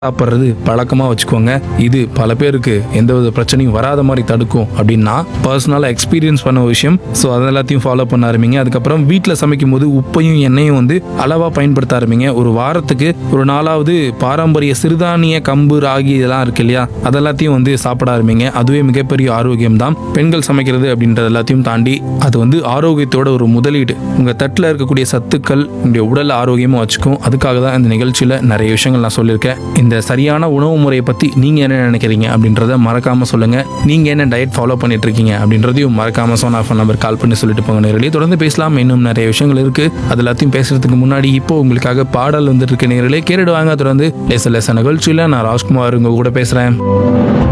சாப்பிட்றது பழக்கமாக வச்சுக்கோங்க இது பல பேருக்கு எந்தவித பிரச்சனையும் வராத மாதிரி தடுக்கும் அப்படின்னா பர்சனலாக எக்ஸ்பீரியன்ஸ் பண்ண ஒரு விஷயம் ஸோ அது எல்லாத்தையும் ஃபாலோ பண்ண ஆரம்பிங்க அதுக்கப்புறம் வீட்டில் சமைக்கும் போது உப்பையும் எண்ணெயும் வந்து அளவாக பயன்படுத்த ஆரம்பிங்க ஒரு வாரத்துக்கு ஒரு நாளாவது பாரம்பரிய சிறுதானிய கம்பு ராகி இதெல்லாம் இருக்கு இல்லையா அதெல்லாத்தையும் வந்து சாப்பிட ஆரம்பிங்க அதுவே மிகப்பெரிய ஆரோக்கியம் தான் பெண்கள் சமைக்கிறது அப்படின்றது எல்லாத்தையும் தாண்டி அது வந்து ஆரோக்கியத்தோட ஒரு முதலீடு உங்கள் தட்டில் இருக்கக்கூடிய சத்துக்கள் உங்களுடைய உடல் ஆரோக்கியமாக வச்சுக்கும் அதுக்காக தான் இந்த நிகழ்ச்சியில் நிறைய விஷயங்கள் நான் சொல்லியிருக்கேன் இந்த சரியான உணவு முறையை பற்றி நீங்கள் என்ன நினைக்கிறீங்க அப்படின்றத மறக்காமல் சொல்லுங்கள் நீங்கள் என்ன டயட் ஃபாலோ பண்ணிட்டு இருக்கீங்க அப்படின்றதையும் மறக்காமல் சோனா ஃபோன் நம்பர் கால் பண்ணி சொல்லிட்டு போங்க நேரடியே தொடர்ந்து பேசலாம் இன்னும் நிறைய விஷயங்கள் இருக்குது அது எல்லாத்தையும் பேசுறதுக்கு முன்னாடி இப்போ உங்களுக்காக பாடல் வந்துட்டு இருக்க நேரலே கேட்டுடுவாங்க தொடர்ந்து லேச லேச நிகழ்ச்சியில் நான் ராஜ்குமார் உங்க கூட பேசுகிறேன்